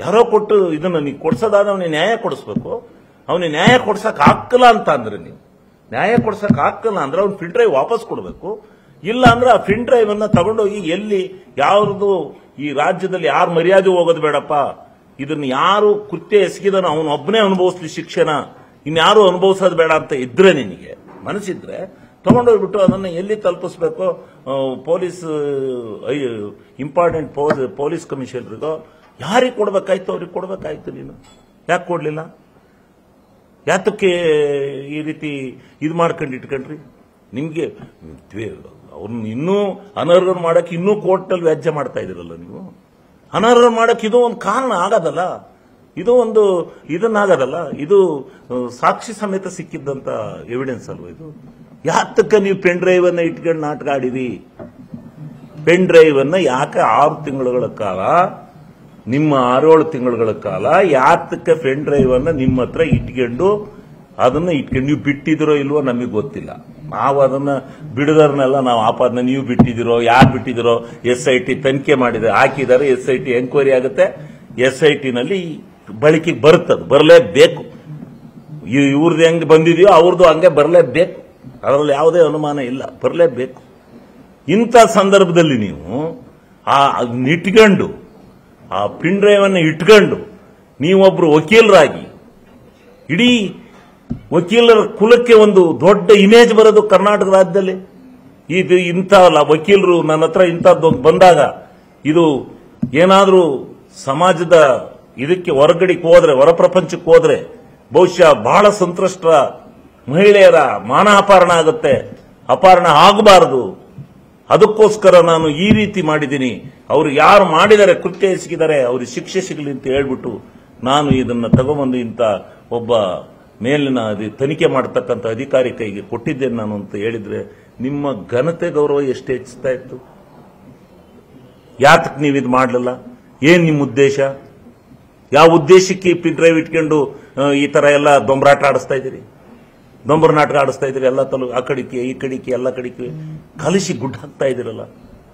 ಯಾರೋ ಕೊಟ್ಟು ಇದನ್ನ ನೀವು ಕೊಡ್ಸೋದಾದ ಅವನಿಗೆ ನ್ಯಾಯ ಕೊಡಿಸ್ಬೇಕು ಅವನಿಗೆ ನ್ಯಾಯ ಕೊಡ್ಸಕ್ ಆಗ್ಕಲ್ಲ ಅಂತ ಅಂದ್ರೆ ನೀವು ನ್ಯಾಯ ಕೊಡ್ಸಕ್ ಆಗ್ಕಲ್ಲ ಅಂದ್ರೆ ಅವ್ನು ಫಿಲ್ ಡ್ರೈವ್ ವಾಪಸ್ ಕೊಡಬೇಕು ಇಲ್ಲ ಅಂದ್ರೆ ಆ ಫಿಲ್ ಡ್ರೈವ್ ಅನ್ನ ತಗೊಂಡೋಗಿ ಎಲ್ಲಿ ಯಾವ್ದು ಈ ರಾಜ್ಯದಲ್ಲಿ ಯಾರು ಮರ್ಯಾದೆ ಹೋಗೋದು ಬೇಡಪ್ಪ ಇದನ್ನ ಯಾರು ಕೃತ್ಯ ಎಸಗಿದನೋ ಅವನು ಒಬ್ಬನೇ ಅನುಭವಿಸ್ಲಿ ಶಿಕ್ಷಣ ಇನ್ಯಾರು ಅನುಭವಿಸೋದು ಬೇಡ ಅಂತ ಇದ್ರೆ ನಿನಗೆ ಮನಸ್ಸಿದ್ರೆ ತಗೊಂಡೋಗ್ಬಿಟ್ಟು ಅದನ್ನ ಎಲ್ಲಿ ತಲುಪಿಸ್ಬೇಕು ಆ, ಪೊಲೀಸ್ ಇಂಪಾರ್ಟೆಂಟ್ ಪೊಲೀಸ್ ಕಮಿಷನರ್ಗೋ ಯಾರಿಗೆ ಕೊಡ್ಬೇಕಾಯ್ತು ಅವ್ರಿಗೆ ಕೊಡ್ಬೇಕಾಯ್ತು ನೀನು ಯಾಕೆ ಕೊಡ್ಲಿಲ್ಲ ಯಾತಕ್ಕೆ ಈ ರೀತಿ ಇದು ಮಾಡ್ಕೊಂಡು ಇಟ್ಕೊಂಡ್ರಿ ನಿಮ್ಗೆ ಅವ್ರನ್ನ ಇನ್ನೂ ಅನರ್ಹ ಮಾಡಕ್ಕೆ ಇನ್ನೂ ಕೋರ್ಟಲ್ಲಿ ವ್ಯಾಜ್ಯ ಮಾಡ್ತಾ ಇದ್ದೀರಲ್ಲ ನೀವು ಅನರ್ಹ ಮಾಡಕ್ಕೆ ಇದು ಒಂದು ಕಾರಣ ಆಗೋದಲ್ಲ ಇದು ಒಂದು ಇದನ್ನಾಗದಲ್ಲ ಇದು ಆ, ಸಾಕ್ಷಿ ಸಮೇತ ಸಿಕ್ಕಿದ್ದಂತ ಎವಿಡೆನ್ಸ್ ಅಲ್ವಾ ಇದು ಯಾತಕ್ಕೆ ನೀವು ಪೆನ್ ಡ್ರೈವ್ ಅನ್ನ ಇಟ್ಕೊಂಡು ನಾಟಕ ಆಡಿರಿ ಪೆನ್ ಡ್ರೈವ್ ಅನ್ನ ಯಾಕೆ ಆರು ತಿಂಗಳುಗಳ ಕಾಲ ನಿಮ್ಮ ಆರೇಳು ತಿಂಗಳುಗಳ ಕಾಲ ಯಾತಕ್ಕೆ ಪೆನ್ ಡ್ರೈವ್ ಅನ್ನ ನಿಮ್ಮ ಹತ್ರ ಇಟ್ಕೊಂಡು ಅದನ್ನ ಇಟ್ಕೊಂಡು ನೀವು ಬಿಟ್ಟಿದಿರೋ ಇಲ್ವೋ ನಮಗೆ ಗೊತ್ತಿಲ್ಲ ನಾವು ಅದನ್ನ ಬಿಡದರ್ನೆಲ್ಲ ನಾವು ಆಪಾದನೆ ನೀವು ಬಿಟ್ಟಿದಿರೋ ಯಾರು ಬಿಟ್ಟಿದಿರೋ ಎಸ್ ಐ ಟಿ ತನಿಖೆ ಮಾಡಿದೆ ಹಾಕಿದ್ದಾರೆ ಎಸ್ ಐ ಟಿ ಎಂಕ್ವೈರಿ ಆಗುತ್ತೆ ಎಸ್ ಐ ಟಿನಲ್ಲಿ ಬಳಕೆಗೆ ಬರುತ್ತದು ಬರಲೇಬೇಕು ಇವ್ರದ್ದು ಹೆಂಗ್ ಬಂದಿದೆಯೋ ಅವ್ರದ್ದು ಹಂಗೆ ಬರಲೇಬೇಕು ಅದರಲ್ಲಿ ಯಾವುದೇ ಅನುಮಾನ ಇಲ್ಲ ಬರಲೇಬೇಕು ಇಂಥ ಸಂದರ್ಭದಲ್ಲಿ ನೀವು ಆ ಅದ್ನ ಇಟ್ಕೊಂಡು ಆ ಪಿನ್ ಡ್ರೈವ್ ಅನ್ನು ಇಟ್ಕೊಂಡು ನೀವೊಬ್ರು ವಕೀಲರಾಗಿ ಇಡೀ ವಕೀಲರ ಕುಲಕ್ಕೆ ಒಂದು ದೊಡ್ಡ ಇಮೇಜ್ ಬರೋದು ಕರ್ನಾಟಕ ರಾಜ್ಯದಲ್ಲಿ ಇದು ಇಂಥ ಲ- ವಕೀಲರು ನನ್ನ ಹತ್ರ ಇಂಥದ್ದೊಂದು ಬಂದಾಗ ಇದು ಏನಾದರೂ ಸಮಾಜದ ಇದಕ್ಕೆ ಹೊರಗಡೆಗೆ ಹೋದ್ರೆ ಹೊರ ಪ್ರಪಂಚಕ್ಕೆ ಹೋದ್ರೆ ಬಹುಶಃ ಬಹಳ ಸಂತ್ರಸ್ತರ ಮಹಿಳೆಯರ ಮಾನ ಅಪಹರಣ ಆಗುತ್ತೆ ಅಪಹರಣ ಆಗಬಾರದು ಅದಕ್ಕೋಸ್ಕರ ನಾನು ಈ ರೀತಿ ಮಾಡಿದ್ದೀನಿ ಅವರು ಯಾರು ಮಾಡಿದ್ದಾರೆ ಕೃತ್ಯ ಎಸಗಿದ್ದಾರೆ ಅವ್ರಿಗೆ ಶಿಕ್ಷೆ ಸಿಗಲಿ ಅಂತ ಹೇಳ್ಬಿಟ್ಟು ನಾನು ಇದನ್ನ ತಗೊಂಬಂದು ಇಂಥ ಒಬ್ಬ ಮೇಲಿನ ಅದಿ- ತನಿಖೆ ಮಾಡತಕ್ಕಂಥ ಅಧಿಕಾರಿ ಕೈಗೆ ಕೊಟ್ಟಿದ್ದೇನೆ ನಾನು ಅಂತ ಹೇಳಿದ್ರೆ ನಿಮ್ಮ ಘನತೆ ಗೌರವ ಎಷ್ಟು ಹೆಚ್ಚುತ್ತಾ ಇತ್ತು ಯಾತಕ್ ನೀವು ಇದು ಮಾಡಲಿಲ್ಲ ಏನ್ ನಿಮ್ಮ ಉದ್ದೇಶ ಯಾವ ಉದ್ದೇಶಕ್ಕೆ ಈ ಪಿನ್ ಡ್ರೈವ್ ಇಟ್ಕೊಂಡು ಆ, ಈ ತರ ಎಲ್ಲ ದೊಂಬರಾಟ ಆಡಿಸ್ತಾ ಇದ್ದೀರಿ ದೊಂಬರ ನಾಟಕ ಆಡಿಸ್ತಾ ಇದ್ದೀರಿ ಎಲ್ಲ ತಲು ಆ ಕಡಿಕೆ ಈ ಕಡಿಕೆ ಎಲ್ಲ ಕಡಿಕೆ ಕಲಿಸಿ ಗುಡ್ ಹಾಕ್ತಾ ಇದ್ದೀರಲ್ಲ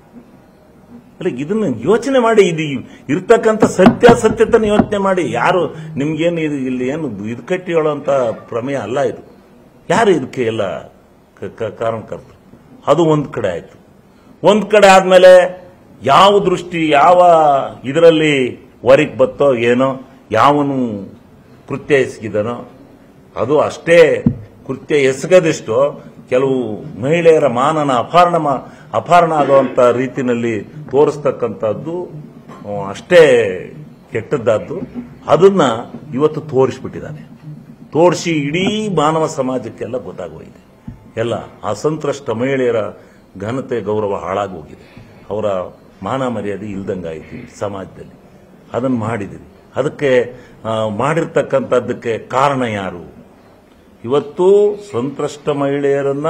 ಅಲ್ಲ ಇದನ್ನ ಯೋಚನೆ ಮಾಡಿ ಇದು ಇರ್ತಕ್ಕಂಥ ಸತ್ಯಾಸತ್ಯತನ ಯೋಚನೆ ಮಾಡಿ ಯಾರು ನಿಮ್ಗೇನು ಇದು ಇಲ್ಲಿ ಏನು ಇದು ಕಟ್ಟಿ ಹೇಳುವಂತ ಪ್ರಮೇಯ ಅಲ್ಲ ಇದು ಯಾರು ಇದಕ್ಕೆ ಎಲ್ಲ ಕ- ಕ- ಕಾರಣಕರ್ತರು ಅದು ಒಂದ್ ಕಡೆ ಆಯ್ತು ಒಂದ್ ಕಡೆ ಆದ್ಮೇಲೆ ಯಾವ ದೃಷ್ಟಿ ಯಾವ ಇದರಲ್ಲಿ ಹೊರಗೆ ಬತ್ತೋ ಏನೋ ಯಾವನು ಕೃತ್ಯ ಎಸಗಿದನೋ ಅದು ಅಷ್ಟೇ ಕೃತ್ಯ ಎಸಗದಷ್ಟು ಕೆಲವು ಮಹಿಳೆಯರ ಮಾನನ ಅಪಹರಣ ಮಾ- ಅಪಹರಣ ಆಗುವಂತ ರೀತಿನಲ್ಲಿ ತೋರಿಸ್ತಕ್ಕಂಥದ್ದು ಆ, ಅಷ್ಟೇ ಕೆಟ್ಟದ್ದಾದ್ದು ಅದನ್ನ ಇವತ್ತು ತೋರಿಸ್ಬಿಟ್ಟಿದ್ದಾನೆ ತೋರಿಸಿ ಇಡೀ ಮಾನವ ಸಮಾಜಕ್ಕೆಲ್ಲ ಗೊತ್ತಾಗೋಗಿದೆ ಎಲ್ಲ ಅಸಂತ್ರಷ್ಟ ಮಹಿಳೆಯರ ಘನತೆ ಗೌರವ ಹಾಳಾಗೋಗಿದೆ ಅವರ ಮಾನ ಮರ್ಯಾದೆ ಇಲ್ದಂಗಾಯ್ತು ಈ ಸಮಾಜದಲ್ಲಿ ಅದನ್ನು ಮಾಡಿದಿರಿ ಅದಕ್ಕೆ ಆ, ಮಾಡಿರ್ತಕ್ಕಂಥದ್ದಕ್ಕೆ ಕಾರಣ ಯಾರು ಇವತ್ತು ಸಂತ್ರಷ್ಟ ಮಹಿಳೆಯರನ್ನ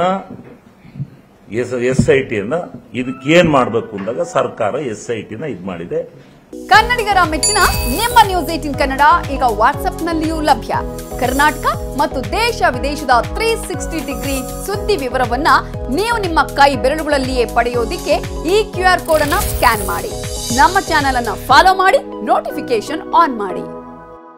ಎಸ್ ಎಸ್ ಐ ಟಿಯನ್ನ ಇದಕ್ಕೆ ಏನ್ ಮಾಡಬೇಕು ಅಂದಾಗ ಸರ್ಕಾರ ಎಸ್ ಐ ಟಿನ ಇದು ಮಾಡಿದೆ ಕನ್ನಡಿಗರ ಮೆಚ್ಚಿನ ನಿಮ್ಮ ನ್ಯೂಸ್ ಏಟಿನ್ ಕನ್ನಡ ಈಗ ವಾಟ್ಸ್ಆಪ್ನಲ್ಲಿಯೂ ಲಭ್ಯ ಕರ್ನಾಟಕ ಮತ್ತು ದೇಶ ವಿದೇಶದ ತ್ರೀ ಸಿಕ್ಸ್ಟಿ ಡಿಗ್ರಿ ಸುದ್ದಿ ವಿವರವನ್ನ ನೀವು ನಿಮ್ಮ ಕೈ ಬೆರಳುಗಳಲ್ಲಿಯೇ ಪಡೆಯೋದಿಕ್ಕೆ ಈ ಕ್ಯೂ ಆರ್ ಕೋಡ್ ಅನ್ನ ಸ್ಕ್ಯಾನ್ ಮಾಡಿ ನಮ್ಮ ಚಾನೆಲ್ ಅನ್ನ ಫಾಲೋ ಮಾಡಿ ನೋಟಿಫಿಕೇಶನ್ ಆನ್ ಮಾಡಿ